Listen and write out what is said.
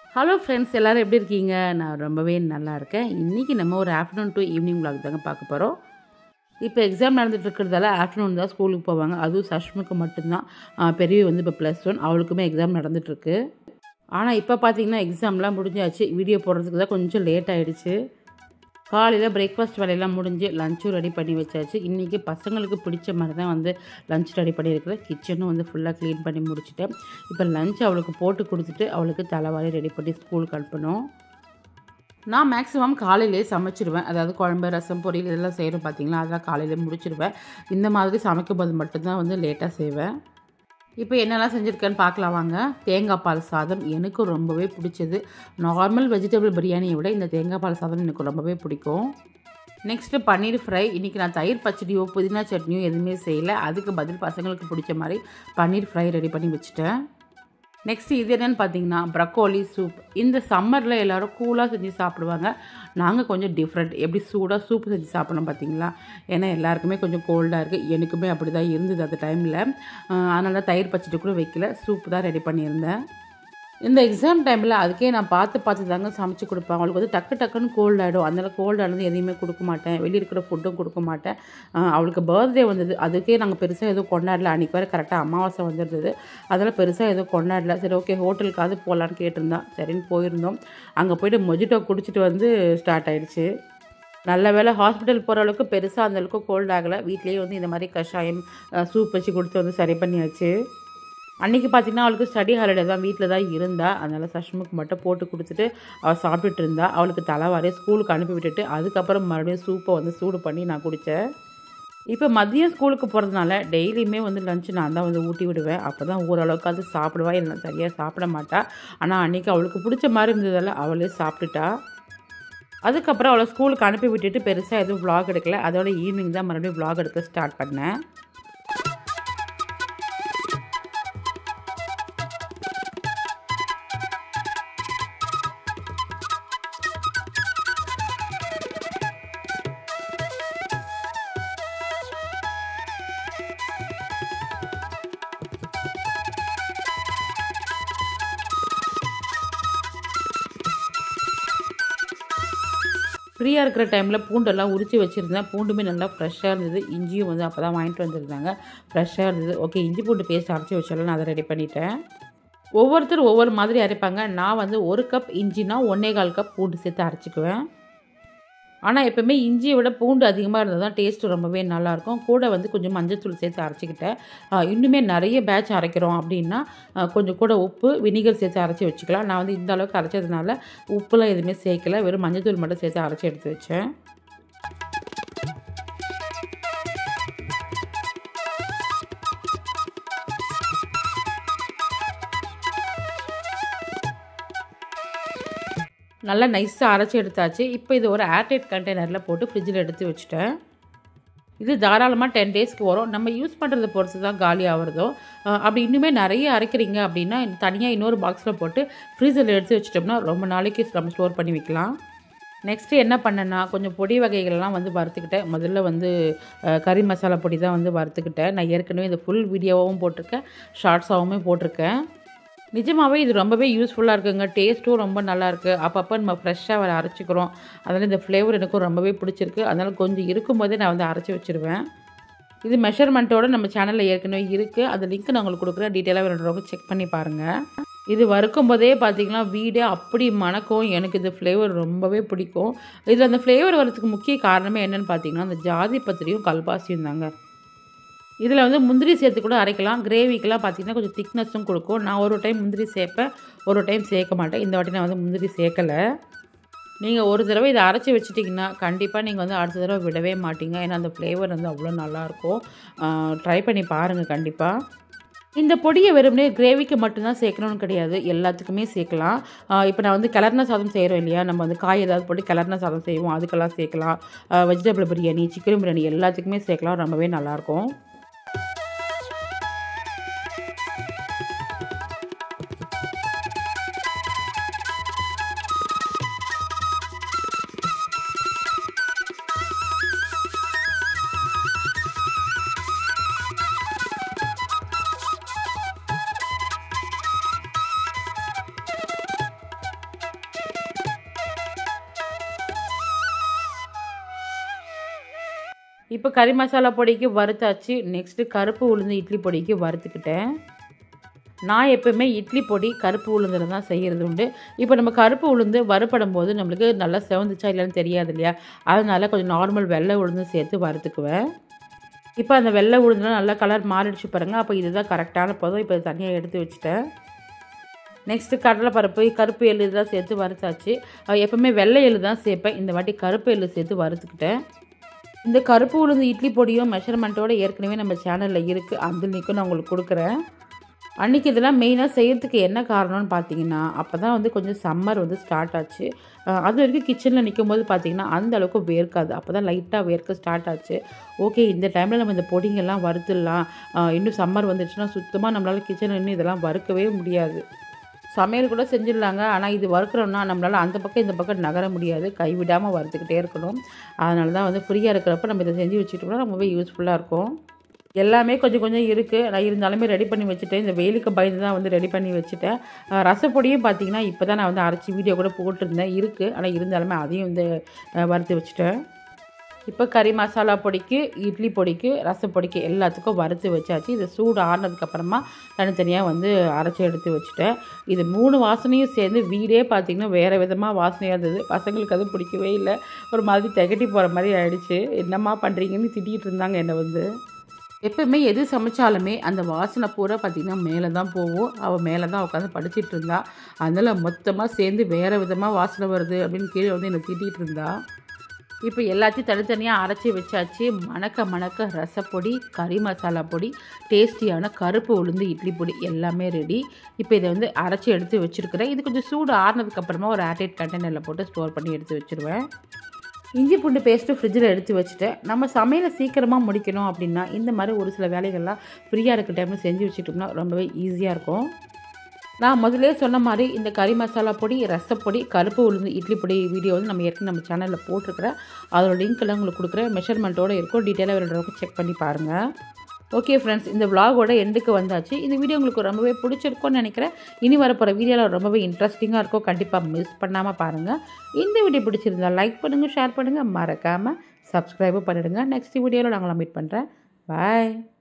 hello friends எல்லோரும் எப்படி இருக்கீங்க நான் ரொம்பவே நல்லா இருக்கேன் இன்றைக்கி நம்ம ஒரு ஆஃப்டர்நூன் டு ஈவினிங் vlog தாங்க பார்க்க போகிறோம் இப்போ எக்ஸாம் நடந்துட்டு இருக்கிறதால ஆஃப்டர்நூன் தான் ஸ்கூலுக்கு போவாங்க அதுவும் சஷ்முக்கு மட்டும்தான் ஆஹ் பெரியவி வந்து இப்போ ப்ளஸ் ஒன் அவளுக்குமே எக்ஸாம் நடந்துட்டுருக்கு ஆனால் இப்போ பார்த்தீங்கன்னா எக்ஸாம்லாம் முடிஞ்சாச்சு வீடியோ போடுறதுக்கு தான் கொஞ்சம் லேட் ஆகிடுச்சு காலையில் பிரேக்ஃபாஸ்ட் வேலையெல்லாம் முடிஞ்சு லஞ்சும் ரெடி பண்ணி வச்சாச்சு இன்றைக்கி பசங்களுக்கு பிடிச்ச மாதிரி தான் வந்து லஞ்ச் ரெடி பண்ணியிருக்கிறேன் கிச்சனும் வந்து ஃபுல்லாக க்ளீன் பண்ணி முடிச்சிட்டேன் இப்போ லஞ்ச் அவளுக்கு போட்டு கொடுத்துட்டு அவளுக்கு தலைவாரி ரெடி பண்ணி ஸ்கூலுக்கு அனுப்பணும் நான் மேக்ஸிமம் காலையிலே சமைச்சிடுவேன் அதாவது குழம்பு ரசம் பொரியல் இதெல்லாம் செய்கிறோம் பார்த்தீங்களா அதெல்லாம் காலையிலே முடிச்சிடுவேன் இந்த மாதிரி சமைக்கும் போது மட்டும்தான் வந்து லேட்டாக செய்வேன் இப்போ என்னெல்லாம் செஞ்சுருக்கேன்னு பார்க்கலாம் வாங்க தேங்காய் பால் சாதம் எனக்கு ரொம்பவே பிடிச்சது நார்மல் வெஜிடபிள் பிரியாணியை விட இந்த தேங்காய் பால் சாதம் எனக்கு ரொம்பவே பிடிக்கும் நெக்ஸ்ட்டு பன்னீர் ஃப்ரை இன்றைக்கி நான் தயிர் பச்சடியோ புதினா சட்னியோ எதுவுமே செய்யலை அதுக்கு பதில் பசங்களுக்கு பிடிச்ச மாதிரி பன்னீர் ஃப்ரை ரெடி பண்ணி வச்சுட்டேன் நெக்ஸ்ட் இது என்னென்னு பார்த்தீங்கன்னா ப்ரக்கோலி சூப் இந்த சம்மரில் எல்லோரும் கூலாக செஞ்சு சாப்பிடுவாங்க நாங்கள் கொஞ்சம் டிஃப்ரெண்ட் எப்படி சூடாக சூப் செஞ்சு சாப்பிடணும் பார்த்தீங்களா ஏன்னா எல்லாருக்குமே கொஞ்சம் கோல்டாக இருக்குது எனக்குமே அப்படி தான் இருந்தது அந்த டைமில் அதனால தான் தயிர் பச்சடி கூட வைக்கல சூப் தான் ரெடி பண்ணியிருந்தேன் இந்த எக்ஸாம் டைமில் அதுக்கே நான் பார்த்து பார்த்து தாங்க சமைச்சு கொடுப்பேன் அவளுக்கு வந்து டக்கு டக்குன்னு கோல்ட் ஆகிடும் அதனால் கோல்ட் ஆனது எதையுமே கொடுக்க மாட்டேன் வெளியே இருக்கிற ஃபுட்டும் கொடுக்க மாட்டேன் ஆஹ் அவளுக்கு பர்த்டே வந்தது அதுக்கே நாங்கள் பெருசாக எதுவும் கொண்டாடல அன்றைக்கி வரை கரெக்டாக அமாவாசை வந்துருந்தது அதனால் பெருசாக எதுவும் கொண்டாடல சரி ஓகே ஹோட்டலுக்காவது போகலான்னு கேட்டிருந்தா சரின்னு போயிருந்தோம் அங்கே போயிட்டு மொஜிட்டோ குடிச்சிட்டு வந்து ஸ்டார்ட் ஆயிடுச்சு நல்ல வேளை ஹாஸ்பிட்டல் போகிற அளவுக்கு பெருசாக அந்த அளவுக்கு கோல்ட் ஆகலை வீட்லேயே வந்து இந்த மாதிரி கஷாயம் சூப் வச்சு கொடுத்து வந்து சரி பண்ணியாச்சு அன்றைக்கி பார்த்தீங்கன்னா அவளுக்கு ஸ்டடி ஹாலிடே தான் வீட்டில் தான் இருந்தா அதனால் சஷ்முக்கு மட்டும் போட்டு கொடுத்துட்டு அவள் சாப்பிட்டுட்டு இருந்தா அவளுக்கு தலைவாரே ஸ்கூலுக்கு அனுப்பி விட்டுட்டு அதுக்கப்புறம் மறுபடியும் சூப்பை வந்து சூடு பண்ணி நான் குடித்தேன் இப்போ மதியம் ஸ்கூலுக்கு போகிறதுனால டெய்லியுமே வந்து லஞ்சு நான் தான் வந்து ஊட்டி விடுவேன் அப்போ தான் ஓரளவுக்கு அது சாப்பிடுவா இல்லை சரியாக சாப்பிட மாட்டா ஆனால் அன்றைக்கி அவளுக்கு பிடிச்ச மாதிரி இருந்ததால் அவளே சாப்பிட்டுட்டா அதுக்கப்புறம் அவளை ஸ்கூலுக்கு அனுப்பி விட்டுட்டு பெருசாக எதுவும் vlog எடுக்கல அதோட ஈவினிங் தான் மறுபடியும் vlog எடுக்க ஸ்டார்ட் பண்ணேன் ஃப்ரீயாக இருக்கிற டைமில் பூண்டெல்லாம் உரித்து வச்சுருந்தேன் பூண்டுமே நல்லா ஃப்ரெஷ்ஷாக இருந்தது இஞ்சியும் வந்து அப்போ தான் வாங்கிட்டு வந்திருந்தாங்க ஃப்ரெஷ்ஷாக இருந்தது ஓகே இஞ்சி பூண்டு பேஸ்ட் அரைச்சி வச்சாலும் நான் அதை ரெடி பண்ணிட்டேன் ஒவ்வொருத்தர் ஒவ்வொரு மாதிரி அரைப்பாங்க நான் வந்து ஒரு கப் இஞ்சினா ஒன்றே கால் கப் பூண்டு சேர்த்து அரைச்சிக்குவேன் ஆனால் எப்போவுமே இஞ்சியை விட பூண்டு அதிகமாக இருந்தால் தான் டேஸ்ட்டு ரொம்பவே நல்லாயிருக்கும் கூட வந்து கொஞ்சம் மஞ்சத்தூள் சேர்த்து அரைச்சிக்கிட்டேன் ஆஹ் இன்னுமே நிறைய பேட்ச் அரைக்கிறோம் அப்படின்னா ஆஹ் கொஞ்சம் கூட உப்பு வினிகர் சேர்த்து அரைச்சி வச்சுக்கலாம் நான் வந்து இந்த அளவுக்கு அரைச்சதுனால உப்புலாம் எதுவுமே சேர்க்கல வெறும் மஞ்சத்தூள் மட்டும் சேர்த்து அரைச்சி எடுத்து வச்சேன் நல்லா நைஸாக அரைச்சி எடுத்தாச்சு இப்போ இது ஒரு ஏர்டைட் கண்டெய்னரில் போட்டு ஃப்ரிட்ஜில் எடுத்து வச்சுட்டேன் இது தாராளமாக டென் டேஸ்க்கு வரும் நம்ம யூஸ் பண்ணுறத பொறுத்து தான் காலி ஆகிறதோ அஹ் அப்படி இன்னுமே நிறைய அரைக்கிறீங்க அப்படின்னா தனியாக இன்னொரு பாக்ஸில் போட்டு ஃப்ரீசரில் எடுத்து வச்சிட்டோம்னா ரொம்ப நாளைக்கு நம்ம ஸ்டோர் பண்ணி வைக்கலாம் நெக்ஸ்ட்டு என்ன பண்ணேன்னா கொஞ்சம் பொடி வகைகள்லாம் வந்து வறுத்துக்கிட்டேன் முதல்ல வந்து அஹ், கறி மசாலா பொடி தான் வந்து வறுத்துக்கிட்டேன் நான் ஏற்கனவே இந்த ஃபுல் வீடியோவாகவும் போட்டிருக்கேன் ஷார்ட்ஸாகவும் போட்டிருக்கேன் நிஜமாகவே இது ரொம்பவே யூஸ்ஃபுல்லாக இருக்குங்க டேஸ்ட்டும் ரொம்ப நல்லாயிருக்கு அப்பப்போ நம்ம ஃப்ரெஷ்ஷாக வர அரைச்சிக்கிறோம் அதனால் இந்த ஃப்ளேவர் எனக்கும் ரொம்பவே பிடிச்சிருக்கு அதனால் கொஞ்சம் இருக்கும்போதே நான் வந்து அரைச்சி வச்சுருவேன் இது மெஷர்மெண்ட்டோட நம்ம சேனலில் ஏற்கனவே இருக்குது அந்த லிங்க் நான் உங்களுக்கு கொடுக்குறேன் டீட்டெயிலாக வேணுன்றவங்க செக் பண்ணி பாருங்கள் இது வறுக்கும் போதே பார்த்தீங்கன்னா வீடே அப்படி மணக்கும் எனக்கு இந்த ஃப்ளேவர் ரொம்பவே பிடிக்கும் இதில் அந்த ஃப்ளேவர் வரதுக்கு முக்கிய காரணமே என்னென்னு பார்த்தீங்கன்னா அந்த ஜாதி பத்திரியும் கல்பாசியும் தாங்க இதில் வந்து முந்திரி சேர்த்து கூட அரைக்கலாம் கிரேவிக்கெலாம் பார்த்தீங்கன்னா கொஞ்சம் திக்னஸும் கொடுக்கும் நான் ஒரு டைம் முந்திரி சேர்ப்பேன் ஒரு டைம் சேர்க்க மாட்டேன் இந்த வாட்டி நான் வந்து முந்திரி சேர்க்கலை நீங்கள் ஒரு தடவை இதை அரைச்சி வச்சிட்டிங்கன்னா கண்டிப்பாக நீங்கள் வந்து அடுத்த தடவை விடவே மாட்டீங்க ஏன்னா அந்த ஃப்ளேவர் வந்து அவ்வளோ நல்லாயிருக்கும் ட்ரை பண்ணி பாருங்கள் கண்டிப்பாக இந்த பொடியை வெறுமனே கிரேவிக்கு மட்டும்தான் சேர்க்கணும்னு கிடையாது எல்லாத்துக்குமே சேர்க்கலாம் இப்போ நான் வந்து கிளர்ன சாதம் செய்கிறோம் இல்லையா நம்ம வந்து காய் ஏதாவது போட்டு கிளர்ன சாதம் செய்வோம் அதுக்கெல்லாம் சேர்க்கலாம் வெஜிடபிள் பிரியாணி சிக்கன் பிரியாணி எல்லாத்துக்குமே சேர்க்கலாம் ரொம்பவே நல்லாயிருக்கும் இப்போ கறி மசாலா பொடிக்கு வறுத்தாச்சு நெக்ஸ்ட்டு கருப்பு உளுந்து இட்லி பொடிக்கு வறுத்துக்கிட்டேன் நான் எப்போவுமே இட்லி பொடி கருப்பு உளுந்தில் தான் செய்கிறது உண்டு இப்போ நம்ம கருப்பு உளுந்து வறுப்படும் போது நம்மளுக்கு நல்லா செவந்துச்சா இல்லைன்னு தெரியாது இல்லையா அதனால் கொஞ்சம் நார்மல் வெள்ளை உளுந்து சேர்த்து வறுத்துக்குவேன் இப்போ அந்த வெள்ளை உளுந்துலாம் நல்லா கலர் மாறிடுச்சு பாருங்கள் அப்போ இதுதான் கரெக்டான பதம் இப்போ தனியாக எடுத்து வச்சுட்டேன் நெக்ஸ்ட்டு கடலைப்பருப்பு கருப்பு எள்ளு இதெல்லாம் சேர்த்து வறுத்தாச்சு எப்போவுமே வெள்ளை எள்ளு தான் சேர்ப்பேன் இந்த வாட்டி கருப்பு எள்ளு சேர்த்து வறுத்துக்கிட்டேன் இந்த கருப்பு உளுந்து இட்லி பொடியும் மெஷர்மெண்ட்டோட ஏற்கனவே நம்ம சேனலில் இருக்குது அந்த லிங்க்கும் நான் உங்களுக்கு கொடுக்குறேன் அன்றைக்கி இதெல்லாம் மெயினாக செய்கிறதுக்கு என்ன காரணம்னு பார்த்தீங்கன்னா அப்போ தான் வந்து கொஞ்சம் சம்மர் வந்து ஸ்டார்ட் ஆச்சு அது வரைக்கும் கிச்சனில் நிற்கும் போது பார்த்தீங்கன்னா அந்த அளவுக்கு வேர்க்காது அப்போ தான் லைட்டாக வேர்க்க ஸ்டார்ட் ஆச்சு ஓகே இந்த டைமில் நம்ம இந்த பொடிங்கெல்லாம் வறுத்துடலாம் இன்னும் சம்மர் வந்துடுச்சுன்னா சுத்தமாக நம்மளால் கிச்சனில் இன்னும் இதெல்லாம் வறுக்கவே முடியாது சமையல் கூட செஞ்சிடலாங்க ஆனால் இது வறுக்கிறோம்னா நம்மளால் அந்த பக்கம் இந்த பக்கம் நகர முடியாது கைவிடாமல் வறுத்துக்கிட்டே இருக்கணும் அதனால தான் வந்து ஃப்ரீயாக இருக்கிறப்ப நம்ம இதை செஞ்சு வச்சுட்டோம்னா ரொம்பவே யூஸ்ஃபுல்லாக இருக்கும் எல்லாமே கொஞ்சம் கொஞ்சம் இருக்குது நான் இருந்தாலுமே ரெடி பண்ணி வச்சுட்டேன் இந்த வெயிலுக்கு பயந்து தான் வந்து ரெடி பண்ணி வச்சுட்டேன் ரசப்பொடியும் பார்த்தீங்கன்னா இப்போ தான் நான் வந்து அரைச்சி வீடியோ கூட போட்டிருந்தேன் இருக்குது ஆனால் இருந்தாலுமே அதையும் வந்து வறுத்து வச்சுட்டேன் இப்போ கறி மசாலா பொடிக்கு இட்லி பொடிக்கு ரசப்பொடிக்கு எல்லாத்துக்கும் வறுத்து வச்சாச்சு இது சூடு ஆறினதுக்கப்புறமா தனித்தனியாக வந்து அரைச்சி எடுத்து வச்சுட்டேன் இது மூணு வாசனையும் சேர்ந்து வீடே பார்த்திங்கன்னா வேறு விதமாக வாசனையாக இருந்தது பசங்களுக்கு அது பிடிக்கவே இல்லை ஒரு மாதிரி திகட்டி போகிற மாதிரி ஆயிடுச்சு என்னம்மா பண்ணுறீங்கன்னு திட்டிகிட்டு இருந்தாங்க என்னை வந்து எப்பவுமே எது சமைச்சாலுமே அந்த வாசனை பூரா பார்த்திங்கன்னா மேலே தான் போகும் அவள் மேலே தான் உட்காந்து படிச்சிட்டு இருந்தா அதனால் மொத்தமாக சேர்ந்து வேறு விதமாக வாசனை வருது அப்படின்னு கீழே வந்து என்னை திட்டிகிட்டு இருந்தா இப்போ எல்லாத்தையும் தனித்தனியாக அரைச்சி வச்சாச்சு மணக்க மணக்க ரசப்பொடி கறி மசாலா பொடி டேஸ்டியான கருப்பு உளுந்து இட்லி பொடி எல்லாமே ரெடி இப்போ இதை வந்து அரைச்சி எடுத்து வச்சுருக்கிறேன் இது கொஞ்சம் சூடு ஆறினதுக்கப்புறமா ஒரு ஏர்டைட் கண்டெய்னரில் போட்டு ஸ்டோர் பண்ணி எடுத்து வச்சுருவேன் இஞ்சி பூண்டு பேஸ்ட்டு ஃப்ரிட்ஜில் எடுத்து வச்சுட்டேன் நம்ம சமையலை சீக்கிரமாக முடிக்கணும் அப்படின்னா இந்த மாதிரி ஒரு சில வேலைகள்லாம் ஃப்ரீயாக இருக்க டைமில் செஞ்சு வச்சுட்டோம்னா ரொம்பவே ஈஸியாக இருக்கும் நான் முதலே சொன்ன மாதிரி இந்த கறி மசாலா பொடி ரசப்பொடி கருப்பு உளுந்து இட்லி பொடி வீடியோ வந்து நம்ம ஏற்கனவே நம்ம சேனலில் போட்டிருக்கிறேன் அதோட லிங்க் எல்லாம் உங்களுக்கு கொடுக்குறேன் மெஷர்மெண்ட்டோடு இருக்கும் டீட்டெயிலாக வேணுன்றவங்க செக் பண்ணி பாருங்கள் ஓகே ஃப்ரெண்ட்ஸ் இந்த விலாகோட எண்டுக்கு வந்தாச்சு இந்த வீடியோ உங்களுக்கு ரொம்பவே பிடிச்சிருக்கும்னு நினைக்கிறேன் இனி வரப்போகிற வீடியோவில் ரொம்பவே இன்ட்ரெஸ்டிங்காக இருக்கும் கண்டிப்பாக மிஸ் பண்ணாமல் பாருங்கள் இந்த வீடியோ பிடிச்சிருந்தா லைக் பண்ணுங்கள் ஷேர் பண்ணுங்கள் மறக்காமல் சப்ஸ்கிரைபும் பண்ணிவிடுங்க நெக்ஸ்ட் வீடியோவில் நாங்கள் மீட் பண்ணுறேன் பாய்